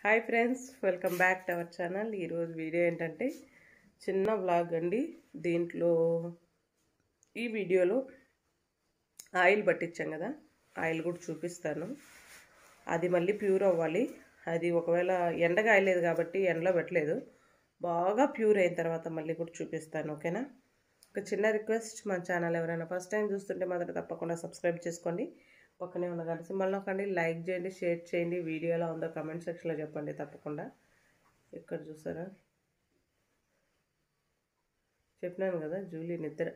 Hi friends welcome back to our channel ఈరోజు video ఏంటంటే చిన్న వ్లాగ్ అండి దీంట్లో ఈ వీడియోలో ఆయిల్ పట్టించాం కదా ఆయిల్ కూడా చూపిస్తాను అది మళ్ళీ ప్యూర్ అవ్వాలి అది ఒకవేళ ఎండగా అయ్యలేదు కాబట్టి ఎండలో పెట్టలేదు బాగా ప్యూర్ అయిన తర్వాత మళ్ళీ కూడా చూపిస్తాను ఓకేనా ఒక చిన్న రిక్వెస్ట్ మన ఛానల్ ఎవరైనా ఫస్ట్ టైం చూస్తుంటే మాత్రం తప్పకుండా సబ్స్క్రైబ్ చేసుకోండి పక్కనే ఉన్న గంట సింబల్ నొక్కండి లైక్ చేయండి షేర్ చేయండి వీడియో ఎలా ఉందో కమెంట్ సెక్షన్లో చెప్పండి తప్పకుండా ఇక్కడ చూసారా చెప్పినాను కదా జూలీ నిద్ర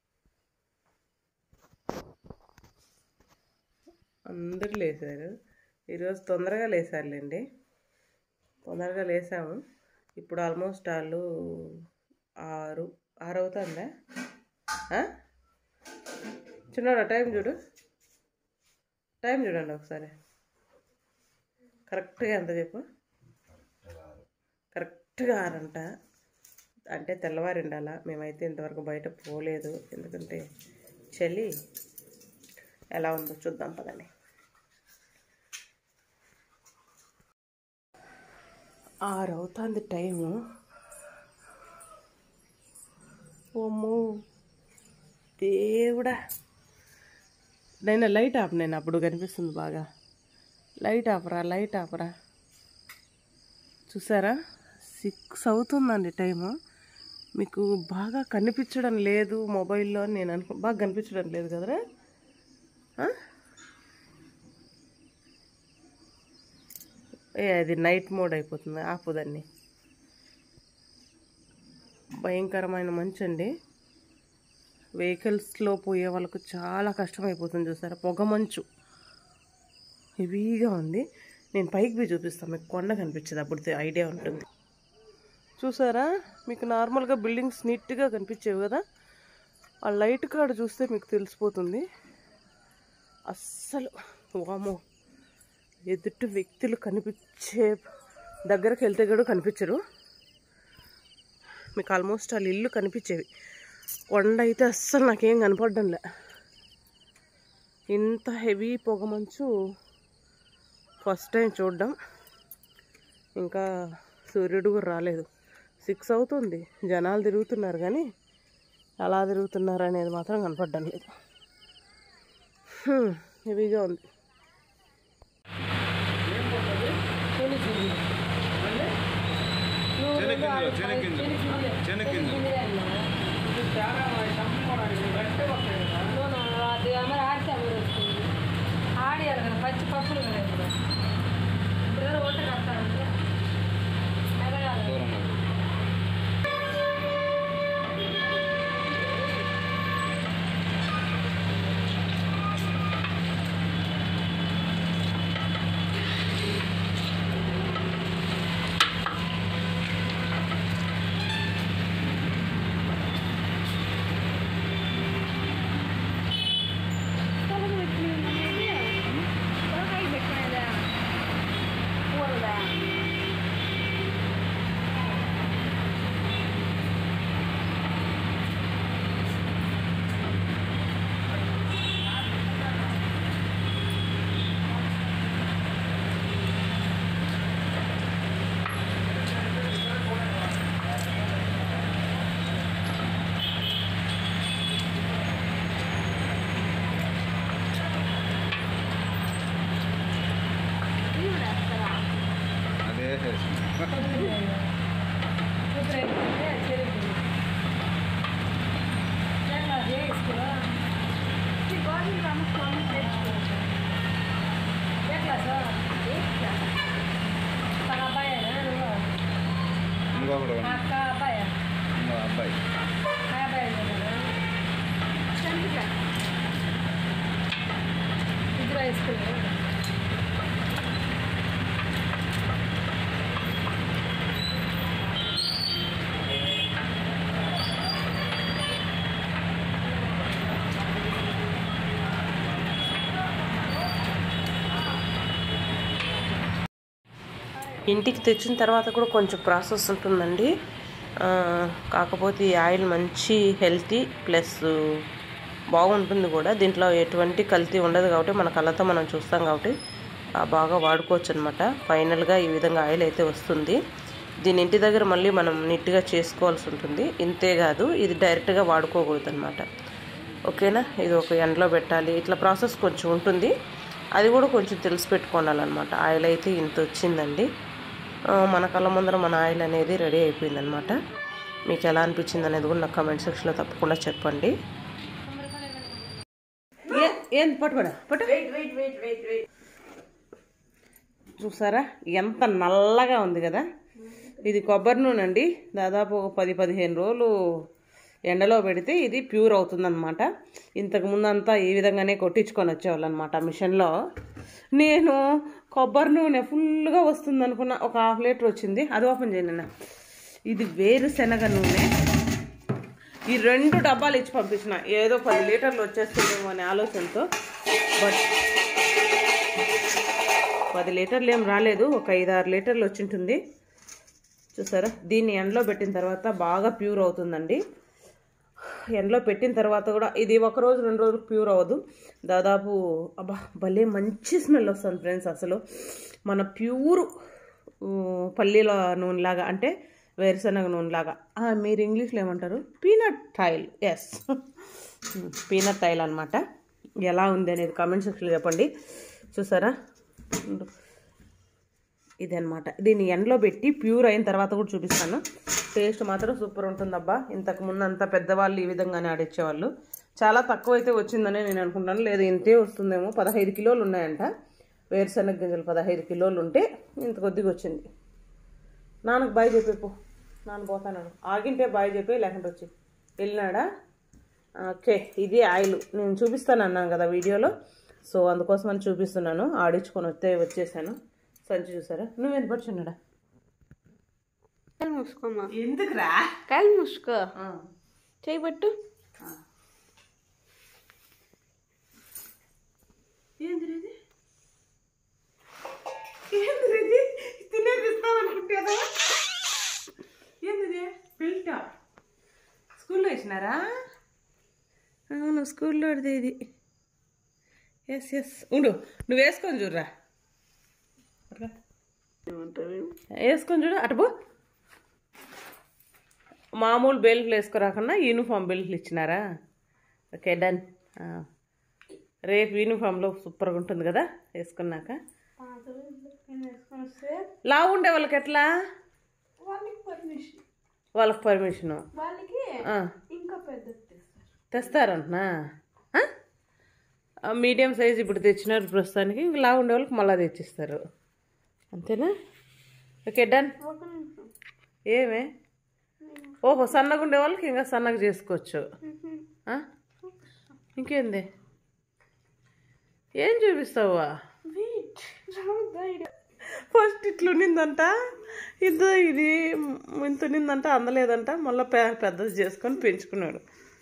అందరూ లేచారు ఈరోజు తొందరగా లేచారులేండి తొందరగా లేసాము ఇప్పుడు ఆల్మోస్ట్ వాళ్ళు ఆరు ఆరు అవుతుందా చిన్నోడా టైం చూడు టైం చూడండి ఒకసారి కరెక్ట్గా ఎంత చెప్పు కరెక్ట్గా ఆరంట అంటే తెల్లవారి ఉండాలా మేమైతే ఇంతవరకు బయట పోలేదు ఎందుకంటే చలి ఎలా ఉందో చూద్దాం పదని ఆరు అవుతుంది టైము ఓమ్మో దేవుడా నేను లైట్ ఆఫ్ నేను అప్పుడు కనిపిస్తుంది బాగా లైట్ ఆపరా లైట్ ఆపరా చూసారా సిక్స్ అవుతుందండి టైము మీకు బాగా కనిపించడం లేదు మొబైల్లో అని నేను అనుకో బాగా కనిపించడం లేదు కదరా ఆ? ఏ అది నైట్ మోడ్ అయిపోతుంది ఆపుదాన్ని భయంకరమైన మంచు అండి వెహికల్స్లో పోయే వాళ్ళకు చాలా కష్టమైపోతుంది చూసారా పొగ మంచు హెవీగా ఉంది నేను పైకి పోయి చూపిస్తాను మీకు కొండ కనిపించదు అప్పుడు ఐడియా ఉంటుంది చూసారా మీకు నార్మల్గా బిల్డింగ్స్ నీట్గా కనిపించేవి కదా ఆ లైట్ కాడ చూస్తే మీకు తెలిసిపోతుంది అస్సలు వామో ఎదుటి వ్యక్తులు కనిపించే దగ్గరకు వెళ్తే కూడా కనిపించరు మీకు ఆల్మోస్ట్ వాళ్ళ ఇల్లు కనిపించేవి కొండ అయితే అస్సలు నాకేం కనపడడంలే ఇంత హెవీ పొగ మంచు ఫస్ట్ టైం చూడడం ఇంకా సూర్యుడు కూడా రాలేదు సిక్స్ అవుతుంది జనాలు తిరుగుతున్నారు కానీ ఎలా తిరుగుతున్నారు అనేది మాత్రం కనపడడం లేదు హ్మ్, హెవీగా ఉంది చెనక్కిందులు చెనక్కిందులు చెనక్కిందులు అది మరి ఆడితే అవి వస్తుంది ఆడియాలి కదా పచ్చి పప్పులు కదా ఇప్పుడు ఇప్పుడు ఓటు కట్టాలంటే మెదగాలి దూరంగా తొలగి పెట్టుకునేది తొలగి పెట్టుకునేదా కూరదా ఇవి కూడా వేస్తారా అదే చేసింది కూతురు అయిపోయింది చెరుకు ఎట్లా చేసుకో ఈ గోధుమ రమ్మ తెచ్చుకోవచ్చు ఎట్లా సార్ ఎట్లా తన అబ్బాయేనా నువ్వు ఇంకొకడు మా అక్క అబ్బాయా ఇంకో అబ్బాయి మా అబ్బాయి కదా చంద్రిక ఇద్దరు హై స్కూల్ ఇంటికి తెచ్చిన తర్వాత కూడా కొంచెం ప్రాసెస్ ఉంటుందండి ఆ, కాకపోతే ఈ ఆయిల్ మంచి హెల్తీ ప్లస్ బాగుంటుంది కూడా దీంట్లో ఎటువంటి కల్తీ ఉండదు కాబట్టి మన కళ్ళతో మనం చూస్తాం కాబట్టి ఆ, బాగా వాడుకోవచ్చు అనమాట ఫైనల్గా ఈ విధంగా ఆయిల్ అయితే వస్తుంది దీని ఇంటి దగ్గర మళ్ళీ మనం నీట్గా చేసుకోవాల్సి ఉంటుంది ఇంతే కాదు ఇది డైరెక్ట్గా వాడుకోకూడదు అనమాట ఓకేనా ఇది ఒక ఎండలో పెట్టాలి ఇట్లా ప్రాసెస్ కొంచెం ఉంటుంది అది కూడా కొంచెం తెలిసి పెట్టుకోవాలన్నమాట ఆయిల్ అయితే ఇంత వచ్చిందండి ఆ, మన కళ్ళ ముందర మన ఆయిల్ అనేది రెడీ అయిపోయిందనమాట మీకు ఎలా అనిపించింది అనేది కూడా నాకు కమెంట్ సెక్షన్లో తప్పకుండా చెప్పండి ఏంది పట్టుబడా పట్టు చూసారా ఎంత నల్లగా ఉంది కదా ఇది కొబ్బరి నూనె అండి దాదాపు ఒక పది పదిహేను రోజులు ఎండలో పెడితే ఇది ప్యూర్ అవుతుందన్నమాట ఇంతకు ముందంతా ఈ విధంగానే కొట్టించుకొని వచ్చేవాళ్ళు అనమాట మిషన్లో నేను కొబ్బరి నూనె ఫుల్గా వస్తుంది అనుకున్న ఒక హాఫ్ లీటర్ వచ్చింది అది ఓపెన్ చేయను ఇది వేరుశనగ నూనె ఈ రెండు డబ్బాలు ఇచ్చి పంపించిన ఏదో పది లీటర్లు వచ్చేస్తుందేమో అనే ఆలోచనతో బట్ పది లీటర్లు ఏం రాలేదు ఒక ఐదు ఆరు లీటర్లు వచ్చింటుంది చూసారా దీన్ని ఎండలో పెట్టిన తర్వాత బాగా ప్యూర్ అవుతుందండి ఎండలో పెట్టిన తర్వాత కూడా ఇది ఒక రోజు రెండు రోజులు ప్యూర్ అవ్వదు దాదాపు అబ్బా భలే మంచి స్మెల్ వస్తుంది ఫ్రెండ్స్ అసలు మన ప్యూర్ పల్లీల నూనెలాగా అంటే వేరుశనగ నూనెలాగా ఆ, మీరు ఇంగ్లీష్లో ఏమంటారు peanut oil yes peanut oil అనమాట ఎలా ఉంది అనేది కామెంట్ సెక్షన్లో చెప్పండి చూసారా ఉండు. ఇదనమాట దీన్ని ఎండలో పెట్టి ప్యూర్ అయిన తర్వాత కూడా చూపిస్తాను టేస్ట్ మాత్రం సూపర్ ఉంటుందబ్బా ఇంతకు ముందు అంతా పెద్దవాళ్ళు ఈ విధంగానే ఆడిచ్చేవాళ్ళు చాలా తక్కువ అయితే వచ్చిందని నేను అనుకుంటాను లేదు ఇంతే వస్తుందేమో పదహైదు కిలోలు ఉన్నాయంట వేరుశనగ గింజలు పదహైదు కిలోలు ఉంటే ఇంత కొద్దిగా వచ్చింది నాన్నకు బాయ్ చెప్పేపు నాన్న పోతాను ఆగింటే బాయ్ చెప్పే లేకుంటే వచ్చి వెళ్ళినాడా ఓకే ఇది ఆయిల్ నేను చూపిస్తాను అన్నాను కదా వీడియోలో సో అందుకోసం అని చూపిస్తున్నాను ఆడించుకొని వస్తే వచ్చేసాను సంచి చూసారా నువ్వెంత పడుచున్నాడా కాలు మూసుకోమా ఎందుకురా కాలు మూసుకో చేయబట్టు ఏందిరిది ఏందిరిది తినేపిస్తామనుకుంటేదా ఏందిది పిల్టా స్కూల్లో వేసినారా అవును స్కూల్లో అడితే ఇది ఎస్ ఎస్ ఉండు నువ్వు వేసుకొని చూడరా అట్లా. వేసుకొని చూడు అటు పో మామూలు బెల్ట్లు వేసుకురాకుండా యూనిఫామ్ బెల్ట్లు ఇచ్చినారా ఓకే డన్ రేపు యూనిఫామ్లో సూపర్గా ఉంటుంది కదా వేసుకున్నాక వేసుకొని వస్తే లావు ఉండే వాళ్ళకి ఎట్లా వాళ్ళకి పర్మిషన్ వాళ్ళకి పర్మిషను వాళ్ళకి ఆ, ఇంకా పెద్దది తెస్తారు తెస్తారంటనా ఆ? ఆ, మీడియం సైజ్ ఇప్పుడు తెచ్చినారు ప్రస్తుతానికి ఇంక లావు ఉండే వాళ్ళకి మళ్ళీ తెచ్చిస్తారు అంతేనా ఓకే డన్ ఒక నిమిషం ఏమే ఓహో సన్నగా ఉండే వాళ్ళకి ఇంకా సన్నగా చేసుకోవచ్చు ఆ? ఇంకేంది ఏం చూపిస్తావా వెయిట్ రావద్దా ఫస్ట్ ఇట్లున్నిందంట ఇంత ఇది ఇంత ఉన్నిందంట అందలేదంట మళ్ళీ పె పెద్దది చేసుకొని పెంచుకున్నాడు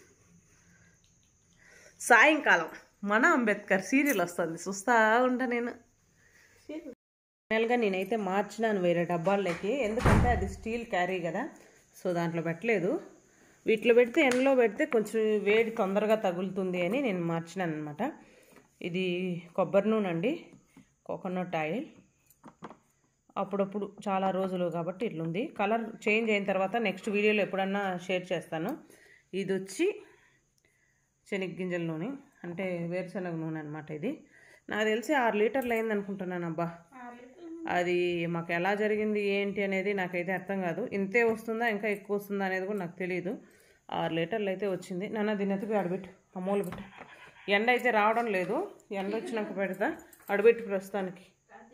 సాయంకాలం మన అంబేద్కర్ సీరియల్ వస్తుంది చూస్తా ఉంటా నేను ఫైనల్గా నేనైతే మార్చినాను వేరే డబ్బాల్లోకి ఎందుకంటే అది స్టీల్ క్యారీ కదా సో దాంట్లో పెట్టలేదు వీటిలో పెడితే ఎండలో పెడితే కొంచెం వేడి తొందరగా తగులుతుంది అని నేను మార్చినాను అనమాట ఇది కొబ్బరి నూనె అండి కోకోనట్ ఆయిల్ అప్పుడప్పుడు చాలా రోజులు కాబట్టి ఇట్లుంది కలర్ చేంజ్ అయిన తర్వాత నెక్స్ట్ వీడియోలో ఎప్పుడన్నా షేర్ చేస్తాను ఇది వచ్చి శనగగింజల నూనె అంటే వేరుశనగ నూనె అనమాట ఇది నాకు తెలిసి ఆరు లీటర్లు అయింది అనుకుంటున్నాను అబ్బా అది మాకు ఎలా జరిగింది ఏంటి అనేది నాకైతే అర్థం కాదు ఇంతే వస్తుందా ఇంకా ఎక్కువ వస్తుందా అనేది కూడా నాకు తెలియదు ఆరు లీటర్లు అయితే వచ్చింది నాన్న దీన్ని ఎత్తిపోయి అడబెట్టు అమ్మోలు పెట్టు ఎండ అయితే రావడం లేదు ఎండ వచ్చినాక పెడతా అడబెట్టు ప్రస్తుతానికి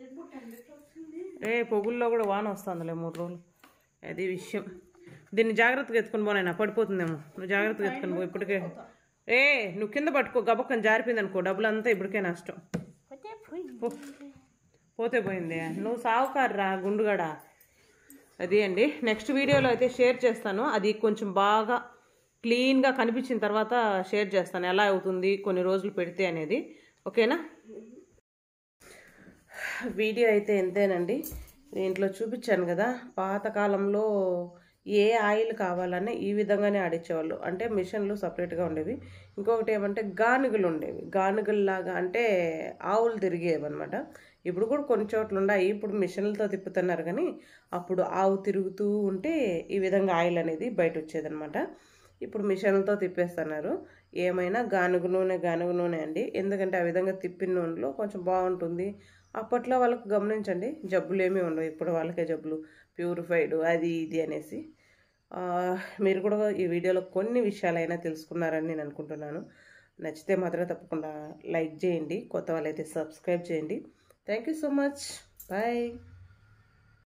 ఏ పొగుల్లో కూడా వాన వస్తుందిలే మూడు రోజులు అది విషయం దీన్ని జాగ్రత్తగా ఎత్తుకొని పోనైనా పడిపోతుందేమో నువ్వు జాగ్రత్తగా ఎత్తుకొని పో ఇప్పటికే ఏ నువ్వు కింద పట్టుకో గబక్కని జారిపోయింది అనుకో డబ్బులు అంతా ఇప్పటికే నష్టం పో. పోతే పోయింది నువ్వు సావుకారురా గుండుగడ అది అండి నెక్స్ట్ వీడియోలో అయితే షేర్ చేస్తాను అది కొంచెం బాగా క్లీన్గా కనిపించిన తర్వాత షేర్ చేస్తాను ఎలా అవుతుంది కొన్ని రోజులు పెడితే అనేది ఓకేనా వీడియో అయితే ఎంతేనండి దీంట్లో చూపించాను కదా పాతకాలంలో ఏ ఆయిల్ కావాలన్నా ఈ విధంగానే ఆడించేవాళ్ళు అంటే మిషన్లు సపరేట్గా ఉండేవి ఇంకొకటి ఏమంటే గానుగలు ఉండేవి గానుగల్లాగా అంటే ఆవులు తిరిగేవి అనమాట ఇప్పుడు కూడా కొన్ని చోట్ల ఉన్నాయి ఇప్పుడు మిషన్లతో తిప్పుతున్నారు కానీ అప్పుడు ఆవు తిరుగుతూ ఉంటే ఈ విధంగా ఆయిల్ అనేది బయట వచ్చేదనమాట ఇప్పుడు మిషన్లతో తిప్పేస్తున్నారు ఏమైనా గానుగు నూనె గానుగు నూనె అండి ఎందుకంటే ఆ విధంగా తిప్పిన నూనెలో కొంచెం బాగుంటుంది అప్పట్లో వాళ్ళకు గమనించండి జబ్బులు ఏమీ ఉండవు ఇప్పుడు వాళ్ళకే జబ్బులు ప్యూరిఫైడ్ అది ఇది అనేసి ఆ, మీరు కూడా ఈ వీడియోలో కొన్ని విషయాలైనా తెలుసుకున్నారని నేను అనుకుంటున్నాను నచ్చితే మాత్రం తప్పకుండా లైక్ చేయండి కొత్త వాళ్ళైతే సబ్స్క్రైబ్ చేయండి thank you so much bye